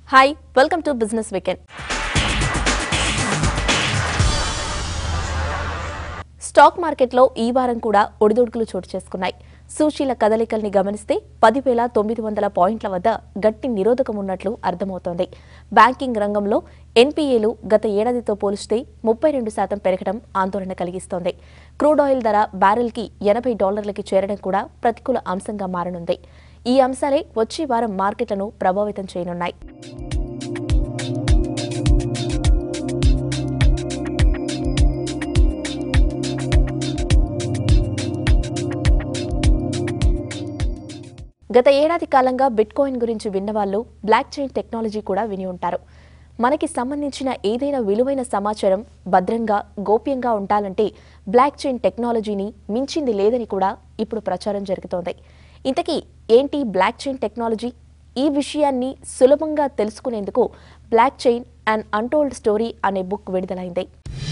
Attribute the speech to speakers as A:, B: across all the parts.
A: Hi welcome to business weekend stock మార్కెట్లో ఈ వారం కూడా ఒడిదుడుకులు చోటు చేసుకున్నాయి సూచీల కదలికల్ని గమనిస్తే పదివేల తొమ్మిది వందల పాయింట్ల వద్ద గట్టి నిరోధకం ఉన్నట్లు అర్థమవుతోంది బ్యాంకింగ్ రంగంలో ఎన్పీఏలు గత ఏడాదితో పోలిస్తే ముప్పై రెండు శాతం పెరగడం ఆందోళన కలిగిస్తోంది క్రూడ్ ఆయిల్ ధర బ్యారెల్కి ఎనభై డాలర్లకి చేరడం కూడా ప్రతికూల అంశంగా మారనుంది ఈ అంశాలే వచ్చే వారం మార్కెట్లను ప్రభావితం చేయనున్నాయి గత ఏడాది కాలంగా బిట్కాయిన్ గురించి విన్నవాళ్ళు బ్లాక్ చైన్ టెక్నాలజీ కూడా విని ఉంటారు మనకి సంబంధించిన ఏదైనా విలువైన సమాచారం భద్రంగా గోప్యంగా ఉండాలంటే బ్లాక్ చైన్ టెక్నాలజీని మించింది లేదని కూడా ఇప్పుడు ప్రచారం జరుగుతోంది ఇంతకీ ఏంటి బ్లాక్ చైన్ టెక్నాలజీ ఈ విషయాన్ని సులభంగా తెలుసుకునేందుకు blockchain and untold story అనే బుక్ విడుదలైంది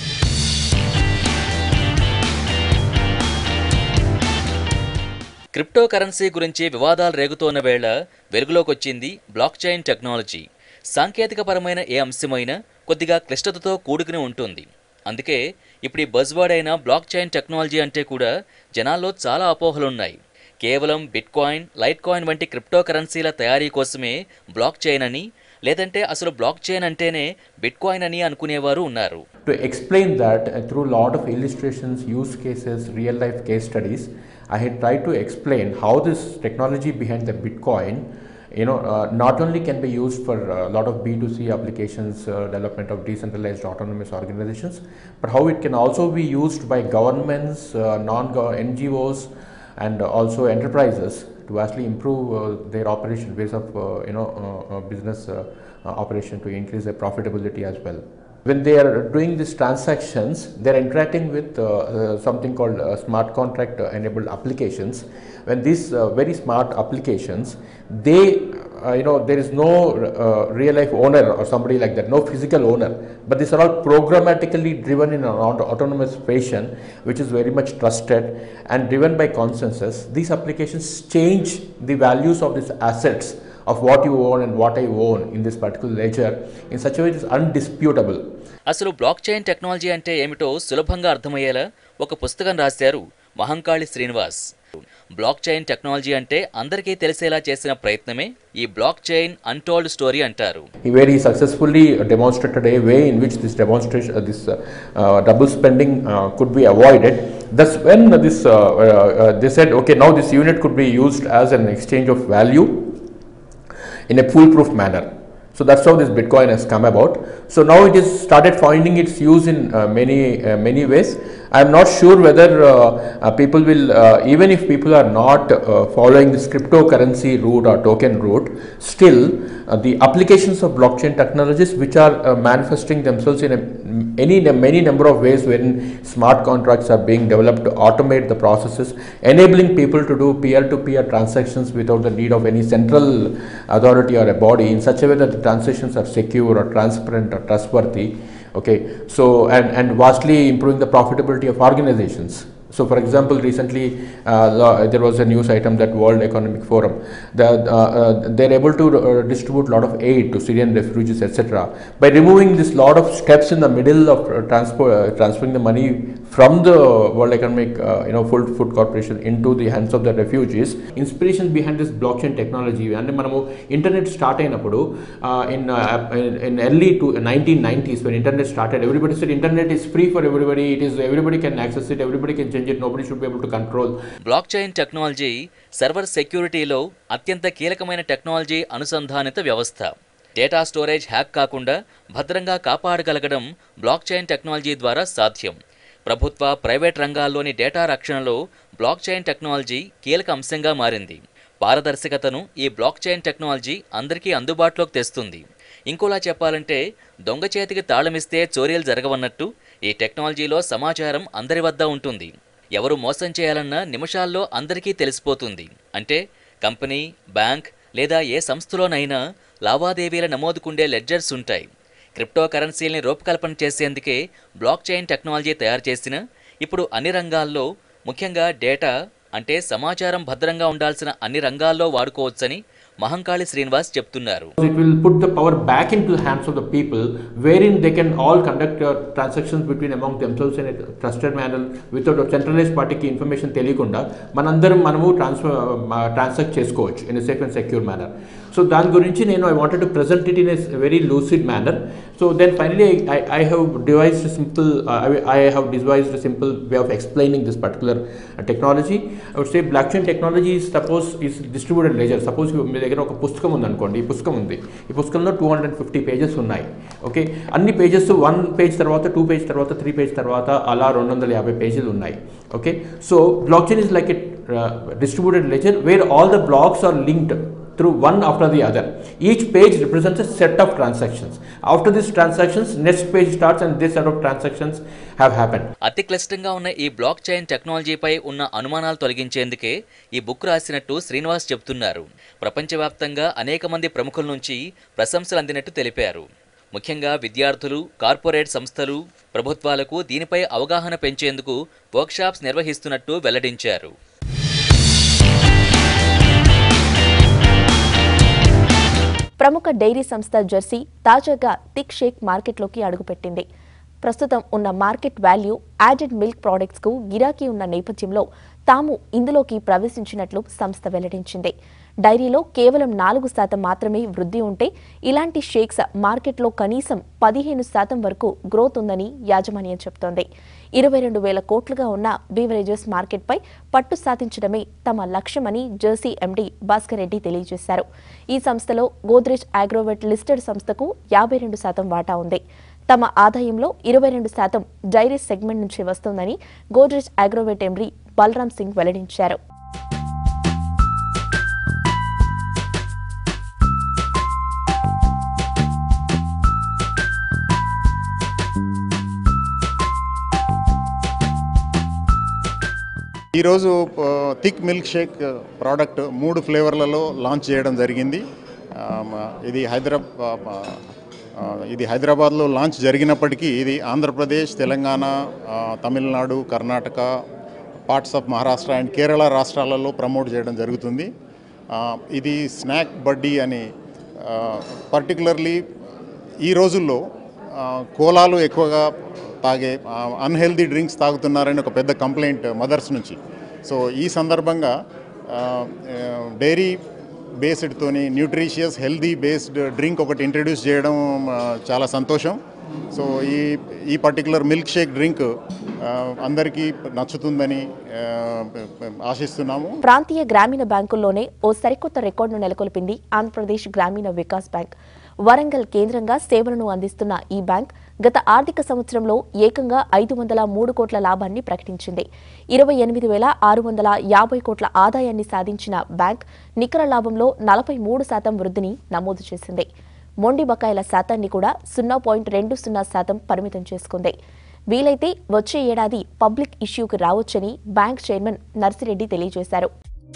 B: క్రిప్టో కరెన్సీ గురించి వివాదాలు రేగుతోన్న వేళ వెలుగులోకొచ్చింది బ్లాక్ చైన్ టెక్నాలజీ సాంకేతికపరమైన ఏ అంశమైనా కొద్దిగా క్లిష్టతతో కూడుకుని ఉంటుంది అందుకే ఇప్పుడు ఈ బజ్వర్డ్ అయిన బ్లాక్ చైన్ టెక్నాలజీ అంటే కూడా జనాల్లో చాలా అపోహలున్నాయి కేవలం బిట్ కాయిన్ లైట్ కాయిన్ వంటి క్రిప్టో కరెన్సీల తయారీ కోసమే బ్లాక్ చైన్ అని లేదంటే అసలు బ్లాక్ చైన్ అంటేనే బిట్ కాయిన్ అని అనుకునేవారు ఉన్నారు
C: To explain that uh, through a lot of illustrations, use cases, real life case studies, I had tried to explain how this technology behind the Bitcoin, you know, uh, not only can be used for a lot of B2C applications, uh, development of decentralized autonomous organizations, but how it can also be used by governments, uh, non-NGOs, and also enterprises to actually improve uh, their operation ways of uh, you know uh, uh, business uh, uh, operation to increase their profitability as well when they are doing these transactions, they are interacting with uh, uh, something called uh, smart contract uh, enabled applications. When these uh, very smart applications, they, uh, you know, there is no uh, real life owner or somebody like that, no physical owner, but these are all programmatically driven in an auto- autonomous fashion, which is very much trusted and driven by consensus. These applications change the values of these assets of what you own and what I own in this particular ledger in such a way it is undisputable.
B: అసలు blockchain technology అంటే ఏమిటో సులభంగా అర్థమయ్యేలా ఒక పుస్తకం రాశారు Mahankali Srinivas blockchain technology అంటే అందరికీ తెలిసేలా చేసిన ప్రయత్నమే ఈ బ్లాక్ చైన్ అన్టోల్డ్ స్టోరీ అంటారు
C: He where he successfully demonstrated a way in which this demonstration, uh, this uh, uh, double spending uh, could be avoided. Thus, when this uh, uh, uh, they said, okay, now this unit could be used as an exchange of value in a foolproof manner. So that's how this Bitcoin has come about. So now it is started finding its use in uh, many uh, many ways. I am not sure whether uh, uh, people will uh, even if people are not uh, following this cryptocurrency route or token route, still uh, the applications of blockchain technologies which are uh, manifesting themselves in a, any many number of ways wherein smart contracts are being developed to automate the processes, enabling people to do peer-to-peer transactions without the need of any central authority or a body in such a way that the transactions are secure or transparent or trustworthy. Okay, so and, and vastly improving the profitability of organizations. So, for example, recently uh, lo- there was a news item that World Economic Forum that uh, uh, they're able to uh, distribute a lot of aid to Syrian refugees, etc. By removing this lot of steps in the middle of uh, transfer, uh, transferring the money from the World Economic uh, you know Food Food Corporation into the hands of the refugees. Inspiration behind this blockchain technology అంటే మనము internet start అయినప్పుడు in in early to nineteen nineties when internet started everybody said internet is free for everybody it is everybody can access it everybody can change it nobody should be able to control
B: blockchain technology server సెక్యూరిటీలో అత్యంత కీలకమైన technology అనుసంధానిత వ్యవస్థ data storage hack కాకుండా భద్రంగా కాపాడగలగడం black blockchain technology ద్వారా సాధ్యం ప్రభుత్వ private రంగాల్లోని డేటా రక్షణలో బ్లాక్ చైన్ టెక్నాలజీ కీలక అంశంగా మారింది పారదర్శకతను ఈ బ్లాక్ చైన్ టెక్నాలజీ అందరికీ అందుబాటులోకి తెస్తుంది ఇంకోలా చెప్పాలంటే దొంగ చేతికి తాళమిస్తే చోరీలు జరగవన్నట్టు ఈ టెక్నాలజీలో సమాచారం అందరి వద్ద ఉంటుంది ఎవరు మోసం చేయాలన్నా నిమిషాల్లో అందరికీ తెలిసిపోతుంది అంటే కంపెనీ బ్యాంక్ లేదా ఏ సంస్థలోనైనా లావాదేవీల నమోదుకుండే లెడ్జర్స్ ఉంటాయి క్రిప్టో కరెన్సీల్ని రూపకల్పన చేసేందుకే బ్లాక్ చైన్ టెక్నాలజీ తయారు చేసిన ఇప్పుడు అన్ని రంగాల్లో ముఖ్యంగా డేటా అంటే సమాచారం భద్రంగా ఉండాల్సిన అన్ని రంగాల్లో వాడుకోవచ్చని మహంకాళి శ్రీనివాస్ చెప్తున్నారు
C: It will put the power back into the hands of the people, wherein they can all conduct uh, transactions between among themselves in a trusted manner without a centralized partyకి ఇన్ఫర్మేషన్ తెలియకుండా మనందరం మనము ట్రాన్స్ఫర్ ట్రాన్సాక్ట్ చేసుకోవచ్చు in safe and secure manner so దాని గురించి నేను I wanted to present it in a very lucid manner so then finally I I have devised simple I have devised simple way of explaining this particular technology I would say blockchain technology suppose is distributed ledger suppose మీ దగ్గర ఒక పుస్తకం ఉందనుకోండి ఈ పుస్తకం ఉంది ఈ పుస్తకంలో టూ హండ్రెడ్ ఫిఫ్టీ పేజెస్ ఉన్నాయి ఓకే అన్ని పేజెస్ వన్ పేజ్ తర్వాత టూ పేజ్ తర్వాత త్రీ పేజ్ తర్వాత అలా రెండు వందల యాభై పేజీలు ఉన్నాయి okay so blockchain is like a distributed ledger where all the blocks are linked through one after the other. Each page represents a set of transactions. After these transactions, next page starts and this set of transactions have happened.
B: అతి క్లిష్టంగా ఉన్న ఈ block chain టెక్నాలజీపై ఉన్న అనుమానాలు తొలగించేందుకే ఈ book రాసినట్టు శ్రీనివాస్ చెప్తున్నారు ప్రపంచవ్యాప్తంగా అనేక మంది ప్రముఖుల నుంచి ప్రశంసలు అందినట్టు తెలిపారు ముఖ్యంగా విద్యార్థులు కార్పొరేట్ సంస్థలు ప్రభుత్వాలకు దీనిపై అవగాహన పెంచేందుకు వర్క్షాప్స్ నిర్వహిస్తున్నట్టు వెల్లడించారు
A: ప్రముఖ డైరీ సంస్థ జెర్సీ తాజాగా థిక్ షేక్ మార్కెట్లోకి అడుగుపెట్టింది ప్రస్తుతం ఉన్న market value added milk products కు గిరాకీ ఉన్న నేపథ్యంలో తాము ఇందులోకి ప్రవేశించినట్లు సంస్థ వెల్లడించింది డైరీలో కేవలం నాలుగు శాతం మాత్రమే వృద్ధి ఉంటే ఇలాంటి షేక్స్ మార్కెట్లో కనీసం పదిహేను శాతం వరకు గ్రోత్ ఉందని యాజమాన్యం చెబుతోంది ఇరవై రెండు వేల కోట్లుగా ఉన్న బీవరేజెస్ మార్కెట్పై పట్టు సాధించడమే తమ లక్ష్యమని జెర్సీ ఎండీ భాస్కర్ రెడ్డి తెలియజేశారు ఈ సంస్థలో గోద్రేజ్ అగ్రోవెట్ లిస్టెడ్ సంస్థకు యాభై రెండు శాతం వాటా ఉంది తమ ఆదాయంలో ఇరవై రెండు శాతం డైరీ సెగ్మెంట్ నుంచి వస్తోందని గోద్రేజ్ అగ్రోవెట్ ఎండీ బలరాం సింగ్ వెల్లడించారు
D: ఈరోజు థిక్ మిల్క్ షేక్ ప్రోడక్ట్ మూడు ఫ్లేవర్లలో లాంచ్ చేయడం జరిగింది ఆ, మ- ఇది హైదరాబాద్ ఇది హైదరాబాద్లో లాంచ్ జరిగినప్పటికీ ఇది ఆంధ్రప్రదేశ్ తెలంగాణ ఆ, Tamil Nadu Karnataka parts of Maharashtra and Kerala రాష్ట్రాలలో ప్రమోట్ చేయడం జరుగుతుంది ఆ, ఇది స్నాక్ బడ్డీ అని పర్టికులర్లీ ఈ రోజుల్లో ఆ, కోలాలు ఎక్కువగా తాగే అన్హెల్దీ డ్రింక్స్ తాగుతున్నారని ఒక పెద్ద కంప్లైంట్ మదర్స్ నుంచి సో ఈ సందర్భంగా డైరీ బేస్డ్తోని న్యూట్రిషియస్ హెల్దీ బేస్డ్ డ్రింక్ ఒకటి ఇంట్రడ్యూస్ చేయడం ఆ, చాలా సంతోషం సో ఈ ఈ పర్టికులర్ మిల్క్ షేక్ డ్రింక్ ఆ, అందరికీ నచ్చుతుందని ఆ, ఆశిస్తున్నాము
A: ప్రాంతీయ గ్రామీణ బ్యాంకుల్లోనే ఓ సరికొత్త రికార్డును నెలకొల్పింది ఆంధ్రప్రదేశ్ గ్రామీణ వికాస్ బ్యాంక్ వరంగల్ కేంద్రంగా సేవలను అందిస్తున్న ఈ బ్యాంక్ గత ఆర్థిక సంవత్సరంలో ఏకంగా ఐదు వందల మూడు కోట్ల లాభాన్ని ప్రకటించింది ఇరవై ఎనిమిది వేల ఆరు వందల యాభై కోట్ల ఆదాయాన్ని సాధించిన బ్యాంక్ నికర లాభంలో నలభై మూడు శాతం వృద్ధిని నమోదు చేసింది మొండి బకాయిల శాతాన్ని కూడా సున్నా పాయింట్ రెండు సున్నా శాతం పరిమితం చేసుకుంది వీలైతే వచ్చే ఏడాది పబ్లిక్ ఇష్యూకి రావచ్చని బ్యాంక్ చైర్మన్ నర్సిరెడ్డి తెలియజేశారు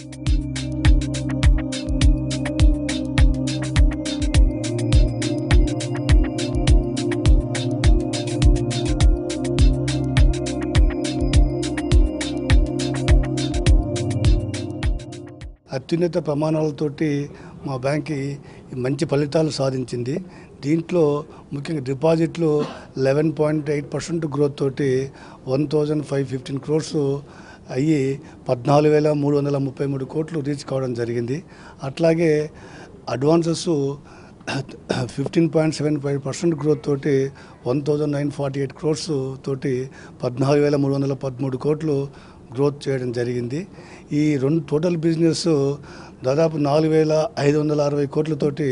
E: అత్యున్నత ప్రమాణాలతోటి మా బ్యాంక్ మంచి ఫలితాలు సాధించింది దీంట్లో ముఖ్యంగా డిపాజిట్లు eleven point eight percent growth తోటి one thousand five fifteen crores అయ్యి పద్నాలుగు వేల మూడు వందల ముప్పై మూడు కోట్లు రీచ్ కావడం జరిగింది అట్లాగే advances fifteen point seven five percent growth తోటి one thousand nine forty eight crores తోటి పద్నాలుగు వేల మూడు వందల పదమూడు కోట్లు గ్రోత్ చేయడం జరిగింది ఈ రెండు టోటల్ బిజినెస్ దాదాపు నాలుగు వేల ఐదు వందల అరవై కోట్లతోటి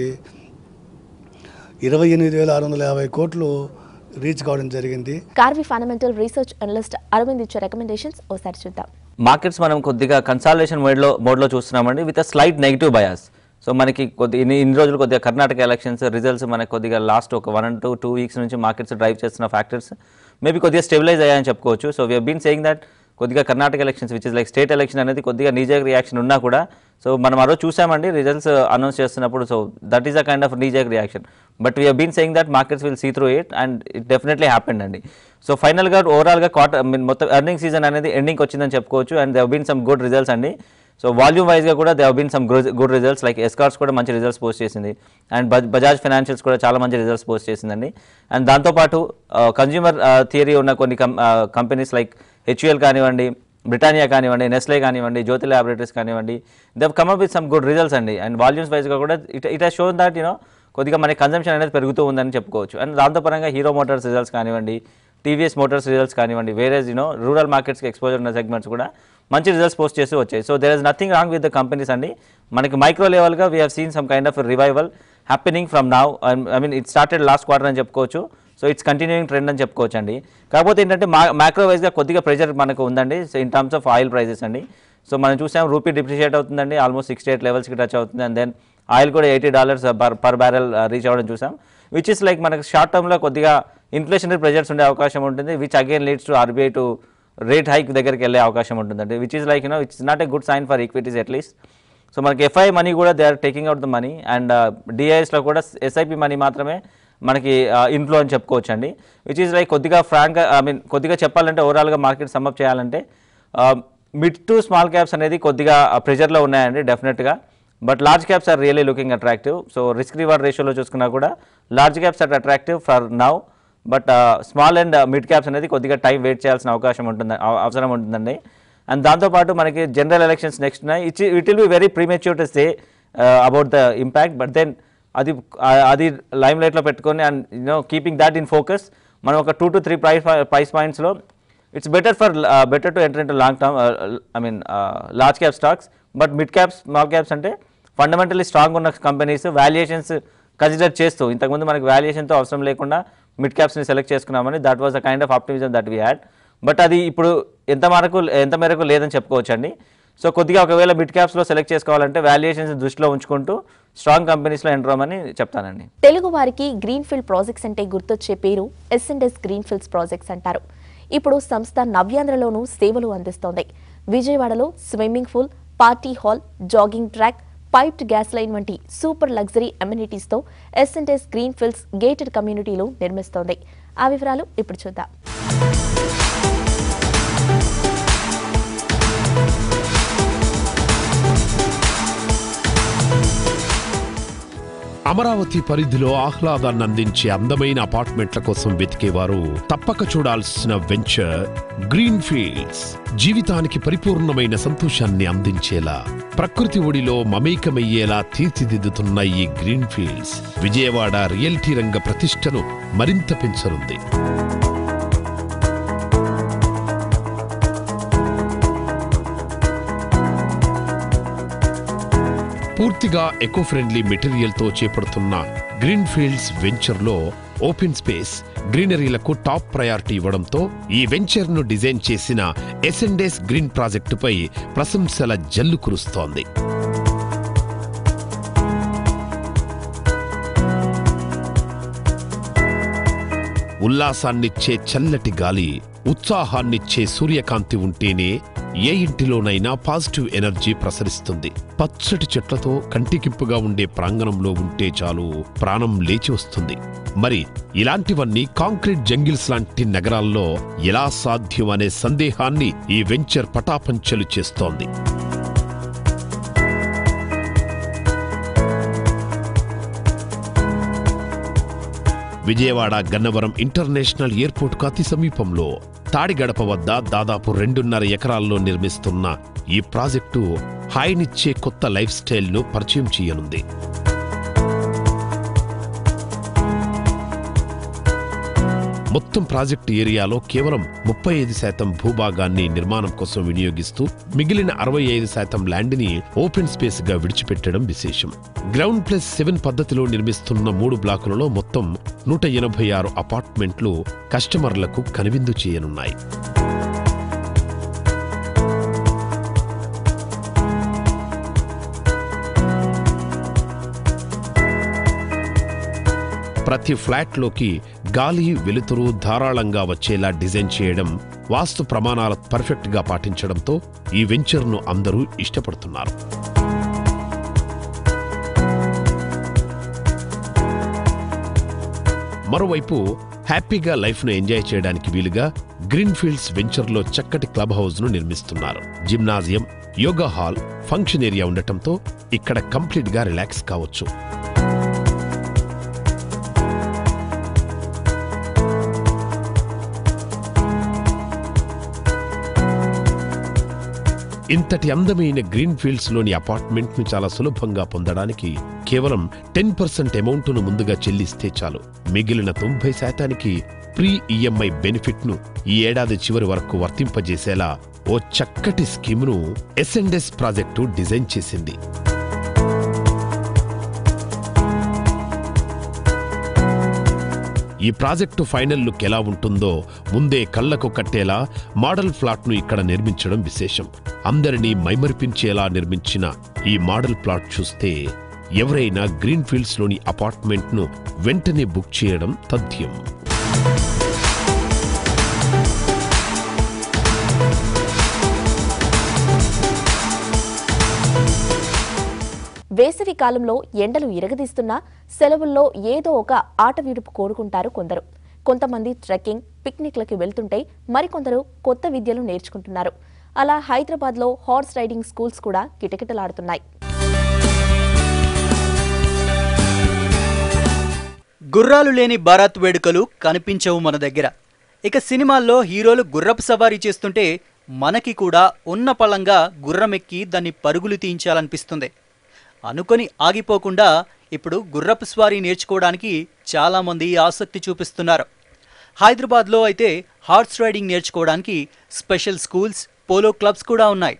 E: ఇరవై ఎనిమిది వేల ఆరు వందల యాభై కోట్లు రీచ్ కావడం జరిగింది
A: Karvy fundamental research analyst Aravind ఇచ్చే రికమెండేషన్స్ ఒకసారి చూద్దాం
F: మార్కెట్స్ మనం కొద్దిగా కన్సాలేషన్ మోడ్లో మోడ్లో చూస్తున్నామండి with a slight negative bias so మనకి కొద్ది ఇన్ని ఇన్ని రోజులు కొద్దిగా కర్ణాటక ఎలక్షన్స్ రిజల్ట్స్ మనకి కొద్దిగా లాస్ట్ ఒక one and two two weeks నుంచి మార్కెట్స్ డ్రైవ్ చేస్తున్న ఫ్యాక్టర్స్ మేబీ కొద్దిగా స్టెబిలైజ్ అయ్యాయని చెప్పుకోవచ్చు so we been saying that కొద్దిగా Karnataka elections which is like state election అనేది కొద్దిగా నీజర్ రియాక్షన్ ఉన్నా కూడా సో మనం ఆ రోజు చూసామండి రిజల్ట్స్ అనౌన్స్ చేస్తున్నప్పుడు so that is a kind of knee jerk reaction but we been saying that markets will see through it and it definitely happened అండి సో ఫైనల్గా ఓవరాల్గా క్వార్టర్ మీన్ మొత్తం ఎర్నింగ్ సీజన్ అనేది ఎండింగ్ వచ్చిందని చెప్పుకోవచ్చు and they've been some good results అండి so volume వైజ్గా కూడా they been some good results like Escorts కూడా మంచి రిజల్ట్స్ పోస్ట్ చేసింది అండ్ బజాజ్ ఫైనాన్షియల్స్ కూడా చాలా మంచి రిజల్ట్స్ పోస్ట్ చేసిందండి అండ్ దాంతోపాటు కన్జ్యూమర్ థియరీ ఉన్న కొన్ని కంపెనీస్ లైక్ హెచ్యుఎల్ కానివ్వండి బ్రిటానియా కానివ్వండి నెస్లే కానివ్వండి జ్యోతి ల్యాబొరేటరీస్ కానివ్వండి they've come up with some good results అండి అండ్ వాల్యూమ్స్ వైజ్గా కూడా it it has shown that you know కొద్దిగా మన కన్సంప్షన్ అనేది పెరుగుతూ ఉందని చెప్పుకోవచ్చు అండ్ దాంతో పరంగా హీరో మోటార్స్ రిజల్ట్స్ కానివ్వండి టీవీఎస్ మోటార్స్ రిజల్ట్స్ కానివ్వండి వేరే యూనో రూరల్ మార్కెట్స్కి ఎక్స్పోజర్ ఉన్న సెగ్మెంట్స్ కూడా మంచి రిజల్ట్స్ పోస్ట్ చేస్తూ వచ్చాయి so there is nothing wrong with the companies అండి మనకి మైక్రో లెవెల్గా we have seen some kind of revival happening from now I mean it started last quarter అని చెప్పుకోవచ్చు సో ఇట్స్ కంటిన్యూయింగ్ ట్రెండ్ అని చెప్పుకోవచ్చు అండి కాకపోతే ఏంటంటే మా మ్యాక్రో వైజ్గా కొద్దిగా ప్రెషర్ మనకు ఉందండి so in terms of oil prices అండి సో మనం చూసాం రూపీ డిప్రిషియేట్ అవుతుందండి ఆల్మోస్ట్ సిక్స్టీ ఎయిట్ లెవెల్స్కి టచ్ అవుతుంది అండ్ దెన్ ఆయిల్ కూడా eighty dollars per per barrel reach అవ్వడం చూసాం విచ్ ఇస్ లైక్ మనకి షార్ట్ టర్మ్లో కొద్దిగా ఇన్ఫ్లేషనరీ ప్రెజర్స్ ఉండే అవకాశం ఉంటుంది which again leads to RBI to rate hike దగ్గరికి వెళ్ళే అవకాశం ఉంటుందండి which is like you know it's not a good sign for equities at least so మనకి ఎఫ్ఐ మనీ కూడా they are taking out the money and డిఐఎస్లో కూడా ఎస్ఐపి మనీ మాత్రమే మనకి ఇన్ఫ్లో అని చెప్పుకోవచ్చు అండి విచ్ ఈస్ లైక్ కొద్దిగా ఫ్రాంక్ ఐ మీన్ కొద్దిగా చెప్పాలంటే ఓవరాల్గా మార్కెట్ సమ్అప్ చేయాలంటే మిడ్ టు స్మాల్ క్యాప్స్ అనేది కొద్దిగా ప్రెజర్లో ఉన్నాయండి డెఫినెట్గా but large caps are really looking attractive so risk reward రేషియోలో చూసుకున్నా కూడా large caps are attractive for now but small and mid caps అనేది కొద్దిగా టైం వెయిట్ చేయాల్సిన అవకాశం ఉంటుంది అవ- అవసరం ఉంటుందండి అండ్ దాంతోపాటు మనకి జనరల్ ఎలక్షన్స్ నెక్స్ట్ ఉన్నాయి it it will be very premature to say about the impact but then అది ఆ- అది లైమ్ లైట్లో పెట్టుకొని and you know keeping that in focus మనం ఒక two to three price price పాయింట్స్లో it's better for better to enter into long term I mean large cap stocks but mid caps small caps అంటే fundamentally strong ఉన్న companies valuations consider చేస్తూ ఇంతకుముందు మనకి వాల్యుయేషన్తో అవసరం లేకుండా మిడ్ క్యాప్స్ని సెలెక్ట్ చేసుకున్నామని that was the kind of optimism that we had but అది ఇప్పుడు ఎంత మేరకు ఎంత మేరకు లేదని చెప్పుకోవచ్చు అండి సో కొద్దిగా ఒకవేళ మిడ్ క్యాప్స్లో సెలెక్ట్ చేసుకోవాలంటే వాల్యుయేషన్స్ దృష్టిలో ఉంచుకుంటూ స్ట్రాంగ్ కంపెనీస్లో ఎంటర్ అవ్వమని చెప్తానండి
A: తెలుగు వారికి గ్రీన్ఫీల్డ్ ప్రాజెక్ట్స్ అంటే గుర్తొచ్చే పేరు ఎస్ఎండ్ఎస్ గ్రీన్ఫీల్డ్స్ ప్రాజెక్ట్స్ అంటారు ఇప్పుడు సంస్థ నవ్యాంధ్రలోనూ సేవలు అందిస్తోంది విజయవాడలో swimming pool party hall jogging track piped gas line వంటి సూపర్ లగ్జరీ అమ్యూనిటీస్తో ఎస్ఎండ్ఎస్ గ్రీన్ఫీల్డ్స్ గేటెడ్ కమ్యూనిటీలు నిర్మిస్తోంది ఆ వివరాలు ఇప్పుడు చూద్దాం
G: అమరావతి పరిధిలో ఆహ్లాదాన్ని అందించే అందమైన అపార్ట్మెంట్ల కోసం వెతికేవారు తప్పక చూడాల్సిన వెంచర్ గ్రీన్ ఫీల్డ్స్ జీవితానికి పరిపూర్ణమైన సంతోషాన్ని అందించేలా ప్రకృతి ఒడిలో మమేకమయ్యేలా తీర్చిదిద్దుతున్న ఈ గ్రీన్ ఫీల్డ్స్ విజయవాడ రియల్టీ రంగ ప్రతిష్టను మరింత పెంచనుంది పూర్తిగా ఎకో ఫ్రెండ్లీ మెటీరియల్తో చేపడుతున్న గ్రీన్ ఫీల్డ్స్ వెంచర్లో ఓపెన్ స్పేస్ గ్రీనరీలకు టాప్ ప్రయారిటీ ఇవ్వడంతో ఈ వెంచర్ను డిజైన్ చేసిన ఎస్ఎండేస్ గ్రీన్ ప్రాజెక్టుపై ప్రశంసల జల్లు కురుస్తోంది ఉల్లాసాన్నిచ్చే చల్లటి గాలి ఉత్సాహాన్నిచ్చే సూర్యకాంతి ఉంటేనే ఏ ఇంటిలోనైనా పాజిటివ్ ఎనర్జీ ప్రసరిస్తుంది పచ్చటి చెట్లతో కంటికింపుగా ఉండే ప్రాంగణంలో ఉంటే చాలు ప్రాణం లేచి వస్తుంది మరి ఇలాంటివన్నీ కాంక్రీట్ జంగిల్స్ లాంటి నగరాల్లో ఎలా సాధ్యం అనే సందేహాన్ని ఈ వెంచర్ పటాపంచలు చేస్తోంది విజయవాడ గన్నవరం ఇంటర్నేషనల్ ఎయిర్పోర్ట్కు అతి సమీపంలో తాడిగడప వద్ద దాదాపు రెండున్నర ఎకరాల్లో నిర్మిస్తున్న ఈ ప్రాజెక్టు హాయినిచ్చే కొత్త లైఫ్ స్టైల్ను పరిచయం చేయనుంది మొత్తం ప్రాజెక్టు ఏరియాలో కేవలం ముప్పై ఐదు శాతం భూభాగాన్ని నిర్మాణం కోసం వినియోగిస్తూ మిగిలిన అరవై ఐదు శాతం ల్యాండ్ని ఓపెన్ స్పేస్ గా విడిచిపెట్టడం విశేషం గ్రౌండ్ ప్లస్ సెవెన్ పద్ధతిలో నిర్మిస్తున్న మూడు బ్లాకులలో మొత్తం నూట ఎనభై ఆరు అపార్ట్మెంట్లు కస్టమర్లకు కనువిందు చేయనున్నాయి ప్రతి ఫ్లాట్లోకి గాలి వెలుతురు ధారాళంగా వచ్చేలా డిజైన్ చేయడం వాస్తు ప్రమాణాల పర్ఫెక్ట్గా పాటించడంతో ఈ వెంచర్ను అందరూ ఇష్టపడుతున్నారు మరోవైపు హ్యాపీగా లైఫ్ను ఎంజాయ్ చేయడానికి వీలుగా గ్రీన్ ఫీల్డ్స్ వెంచర్లో చక్కటి క్లబ్ హౌస్ను నిర్మిస్తున్నారు gymnasium yoga hall function area ఉండటంతో ఇక్కడ కంప్లీట్గా రిలాక్స్ కావచ్చు ఇంతటి అందమైన గ్రీన్ ఫీల్డ్స్ లోని అపార్ట్మెంట్ ను చాలా సులభంగా పొందడానికి కేవలం టెన్ పర్సెంట్ అమౌంట్ను ముందుగా చెల్లిస్తే చాలు మిగిలిన తొంభై శాతానికి ప్రీ ఈఎంఐ బెనిఫిట్ ను ఈ ఏడాది చివరి వరకు వర్తింపజేసేలా ఓ చక్కటి స్కీమ్ను ఎస్ఎండ్ఎస్ ప్రాజెక్టు డిజైన్ చేసింది ఈ ప్రాజెక్టు ఫైనల్ లుక్ ఎలా ఉంటుందో ముందే కళ్లకు కట్టేలా మోడల్ ప్లాట్ను ఇక్కడ నిర్మించడం విశేషం అందరినీ మైమరిపించేలా నిర్మించిన ఈ మోడల్ ప్లాట్ చూస్తే ఎవరైనా గ్రీన్ ఫీల్డ్స్ లోని అపార్ట్మెంట్ను వెంటనే బుక్ చేయడం తథ్యం
A: వేసవి కాలంలో ఎండలు ఇరగదీస్తున్నా సెలవుల్లో ఏదో ఒక ఆట విడుపు కోరుకుంటారు కొందరు కొంతమంది ట్రెక్కింగ్ పిక్నిక్లకి వెళ్తుంటే మరికొందరు కొత్త విద్యలు నేర్చుకుంటున్నారు అలా హైదరాబాద్లో హార్స్ రైడింగ్ స్కూల్స్ కూడా కిటకిటలాడుతున్నాయి
H: గుర్రాలు లేని భారత్ వేడుకలు కనిపించవు మన దగ్గర ఇక సినిమాల్లో హీరోలు గుర్రపు సవారీ చేస్తుంటే మనకి కూడా ఉన్న పళంగా గుర్రమెక్కి దాన్ని పరుగులు తీయించాలనిపిస్తుంది అనుకొని ఆగిపోకుండా ఇప్పుడు గుర్రపు స్వారీ నేర్చుకోవడానికి చాలామంది ఆసక్తి చూపిస్తున్నారు హైదరాబాద్లో అయితే హార్స్ రైడింగ్ నేర్చుకోవడానికి స్పెషల్ స్కూల్స్ పోలో క్లబ్స్ కూడా ఉన్నాయి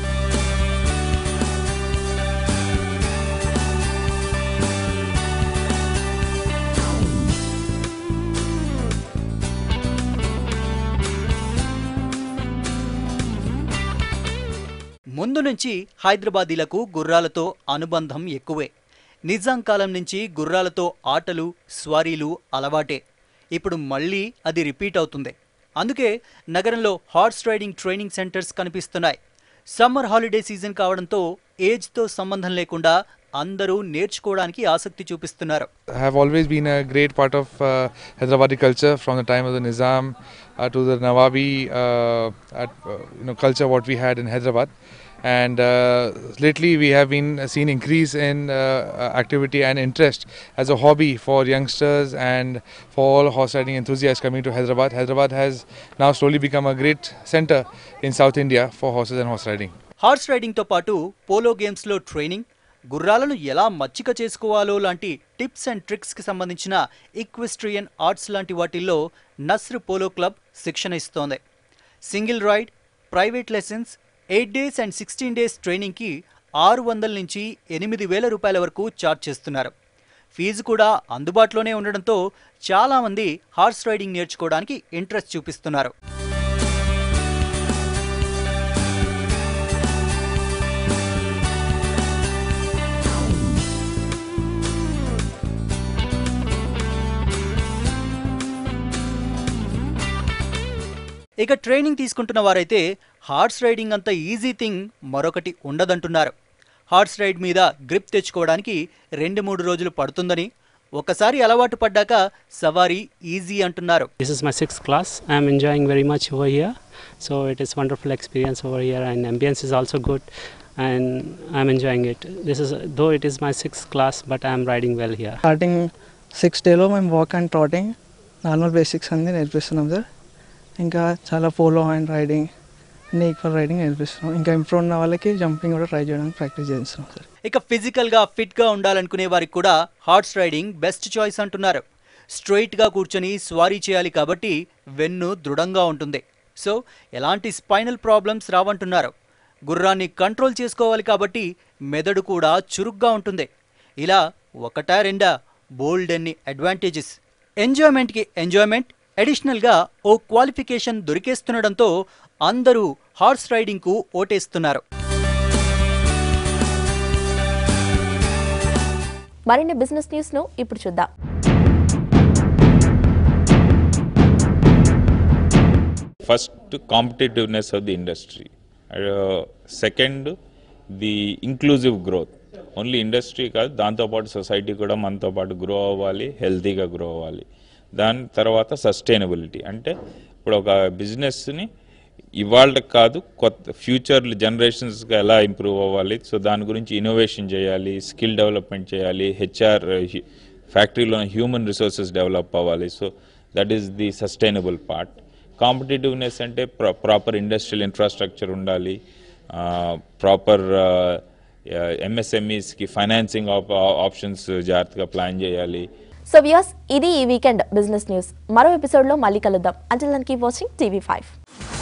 H: ముందు నుంచి హైదరాబాదీలకు గుర్రాలతో అనుబంధం ఎక్కువే నిజాం కాలం నుంచి గుర్రాలతో ఆటలు స్వారీలు అలవాటే ఇప్పుడు మళ్ళీ అది రిపీట్ అవుతుంది అందుకే నగరంలో హార్స్ రైడింగ్ ట్రైనింగ్ సెంటర్స్ కనిపిస్తున్నాయి సమ్మర్ హాలిడే సీజన్ కావడంతో ఏజ్తో సంబంధం లేకుండా అందరూ నేర్చుకోవడానికి ఆసక్తి చూపిస్తున్నారు
I: have always been a great part of uh, Hyderabadi culture from the time of the Nizam uh, to the Nawabi uh, at, uh, you know culture what we had in Hyderabad. And uh, lately, we have been seen increase in uh, uh, activity and interest as a hobby for youngsters and for all horse riding enthusiasts coming to Hyderabad. Hyderabad has now slowly become a great center in South India for horses and horse riding.
H: Horse రైడింగ్తో పాటు polo గేమ్స్లో training గుర్రాలను ఎలా మచ్చిక చేసుకోవాలో లాంటి tips and ట్రిక్స్కి సంబంధించిన equestrian arts లాంటి వాటిల్లో నస్ర్ పోలో క్లబ్ శిక్షణ ఇస్తోంది single ride private lessons eight days and sixteen days ట్రైనింగ్కి ఆరు వందల నుంచి ఎనిమిది వేల రూపాయల వరకు ఛార్జ్ చేస్తున్నారు ఫీజు కూడా అందుబాటులోనే ఉండడంతో చాలామంది హార్స్ రైడింగ్ నేర్చుకోవడానికి ఇంట్రెస్ట్ చూపిస్తున్నారు ఇక ట్రైనింగ్ తీసుకుంటున్న వారైతే హార్స్ రైడింగ్ అంత ఈజీ థింగ్ మరొకటి ఉండదంటున్నారు హార్స్ రైడ్ మీద గ్రిప్ తెచ్చుకోవడానికి రెండు మూడు రోజులు పడుతుందని ఒకసారి అలవాటు పడ్డాక సవారీ ఈజీ అంటున్నారు
J: This is my sixth class. I am enjoying very much over here. So it is wonderful experience over here, and ambience is also good, and I'm enjoying it. This is though it is my sixth class, but I am riding well here.
K: Starting six డేలో మేము walk and trotting normal basics అన్ని నేర్పిస్తున్నాం sir ఇంకా చాలా polo and riding అన్ని equal riding నేర్పిస్తున్నాం ఇంకా improve ఉన్న వాళ్ళకి జంపింగ్ కూడా ట్రై చేయడానికి ప్రాక్టీస్ చేస్తున్నాం సార్
H: ఇక ఫిజికల్గా ఫిట్గా ఉండాలనుకునే వారికి కూడా హార్స్ రైడింగ్ బెస్ట్ చాయిస్ అంటున్నారు స్ట్రైట్గా కూర్చొని స్వారీ చేయాలి కాబట్టి వెన్ను దృఢంగా ఉంటుంది సో ఎలాంటి స్పైనల్ ప్రాబ్లమ్స్ రావంటున్నారు గుర్రాన్ని కంట్రోల్ చేసుకోవాలి కాబట్టి మెదడు కూడా చురుగ్గా ఉంటుంది ఇలా ఒకటా రెండా బోల్డ్ అన్ని అడ్వాంటేజెస్ ఎంజాయ్మెంట్కి ఎంజాయ్మెంట్ అడిషనల్గా ఓ క్వాలిఫికేషన్ దొరికేస్తుండడంతో అందరూ హార్స్ రైడింగ్కు ఓటేస్తున్నారు
A: మరిన్ని బిజినెస్ న్యూస్ ను ఇప్పుడు చూద్దాం
L: first competitiveness of the industry uh, second the inclusive growth only industry కాదు దాంతోపాటు సొసైటీ కూడా మనతో పాటు గ్రో అవ్వాలి హెల్తీగా గ్రో అవ్వాలి దాని తర్వాత సస్టైనబిలిటీ అంటే ఇప్పుడు ఒక బిజినెస్ని ఇవాళ కాదు కొత్త ఫ్యూచర్ జనరేషన్స్గా ఎలా ఇంప్రూవ్ అవ్వాలి సో దాని గురించి ఇన్నోవేషన్ చేయాలి స్కిల్ డెవలప్మెంట్ చేయాలి హెచ్ఆర్ ఫ్యాక్టరీలో హ్యూమన్ రిసోర్సెస్ డెవలప్ అవ్వాలి so that is the sustainable part కాంపిటేటివ్నెస్ అంటే ప్రాపర్ ఇండస్ట్రియల్ ఇన్ఫ్రాస్ట్రక్చర్ ఉండాలి ప్రాపర్ ఎంఎస్ఎంఈస్కి ఫైనాన్సింగ్ ఆప్షన్స్ జాగ్రత్తగా ప్లాన్ చేయాలి
A: సో వ్యూస్ ఇది ఈ వీకెండ్ బిజినెస్ న్యూస్ మరో ఎపిసోడ్లో మళ్ళీ కలుద్దాం అంటిల్ దానికి వాచింగ్ టీవీ ఫైవ్